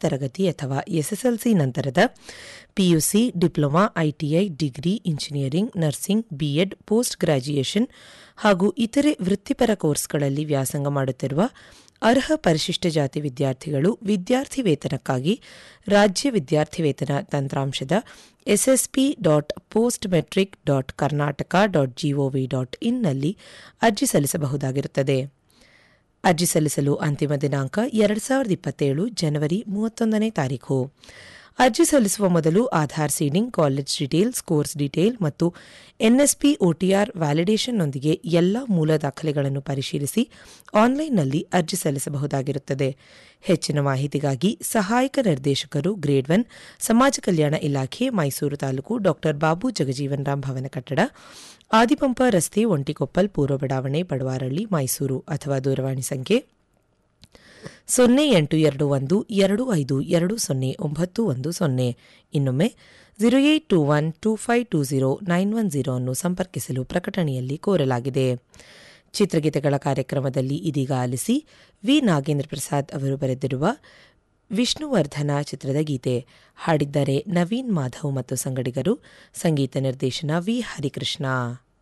ತರಗತಿ ಅಥವಾ ಎಸ್ಎಸ್ಎಲ್ಸಿ ನಂತರದ PUC diploma ITI degree engineering nursing BEd post graduation ಹಾಗೂ ಇತರೆ ವೃತ್ತಿಪರ ಕೋರ್ಸ್ಗಳಲ್ಲಿ ವ್ಯಾಸಂಗ ಮಾಡುತ್ತಿರುವ ಅರ್ಹ ಪರಿಶಿಷ್ಟ ಜಾತಿ ವಿದ್ಯಾರ್ಥಿಗಳು ವಿದ್ಯಾರ್ಥಿ ವೇತನಕ್ಕಾಗಿ ರಾಜ್ಯ ವಿದ್ಯಾರ್ಥಿ ವೇತನ ತಂತ್ರಾಂಶದ SSP dot post metric dot Karnataka dot GOV dot ಇನ್ನಲ್ಲಿ ಅರ್ಜಿ ಸಲ್ಲಿಸಬಹುದಾಗಿರುತ್ತದೆ ಅರ್ಜಿ ಸಲ್ಲಿಸಲು ಅಂತಿಮ ದಿನಾಂಕ ಎರಡು ಸಾವಿರದ ಇಪ್ಪತ್ತೇಳು ಜನವರಿ ಮೂವತ್ತೊಂದನೇ ತಾರೀಖು ಅರ್ಜಿ ಸಲ್ಲಿಸುವ ಮೊದಲು Aadhaar seeding college details course detail ಮತ್ತು ಎನ್ಎಸ್ಪಿ ಒಟಿಆರ್ ವ್ಯಾಲಿಡೇಷನ್ನೊಂದಿಗೆ ಎಲ್ಲ ಮೂಲ ದಾಖಲೆಗಳನ್ನು ಪರಿಶೀಲಿಸಿ ಆನ್ಲೈನ್ನಲ್ಲಿ ಅರ್ಜಿ ಸಲ್ಲಿಸಬಹುದಾಗಿರುತ್ತದೆ ಹೆಚ್ಚಿನ ಮಾಹಿತಿಗಾಗಿ ಸಹಾಯಕ ನಿರ್ದೇಶಕರು ಗ್ರೇಡ್ ಒನ್ ಸಮಾಜ ಕಲ್ಯಾಣ ಇಲಾಖೆ ಮೈಸೂರು ತಾಲೂಕು ಡಾಕ್ಟರ್ ಬಾಬು ಜಗಜೀವನ್ ರಾಮ್ ಭವನ ಕಟ್ಟಡ ಆದಿಪಂಪ ರಸ್ತೆ ಒಂಟಿಕೊಪ್ಪಲ್ ಪೂರ್ವ ಬಡಾವಣೆ ಬಡವಾರಳ್ಳಿ ಮೈಸೂರು ಅಥವಾ ದೂರವಾಣಿ ಸಂಖ್ಯೆ ಸೊನ್ನೆ ಎಂಟು ಎರಡು ಒಂದು ಎರಡು ಐದು ಎರಡು ಸೊನ್ನೆ ಒಂಬತ್ತು ಒಂದು ಸೊನ್ನೆ ಇನ್ನೊಮ್ಮೆ zero eight two one two five two zero nine one zero ಅನ್ನು ಸಂಪರ್ಕಿಸಲು ಪ್ರಕಟಣೆಯಲ್ಲಿ ಕೋರಲಾಗಿದೆ ಚಿತ್ರಗೀತೆಗಳ ಕಾರ್ಯಕ್ರಮದಲ್ಲಿ ಇದೀಗ ಆಲಿಸಿ ವಿ ನಾಗೇಂದ್ರ ಪ್ರಸಾದ್ ಅವರು ಬರೆದಿರುವ ವಿಷ್ಣುವರ್ಧನ ಚಿತ್ರದ ಗೀತೆ ಹಾಡಿದ್ದಾರೆ ನವೀನ್ ಮಾಧವ್ ಮತ್ತು ಸಂಗಡಿಗರು ಸಂಗೀತ ನಿರ್ದೇಶನ ವಿ ಹರಿಕೃಷ್ಣ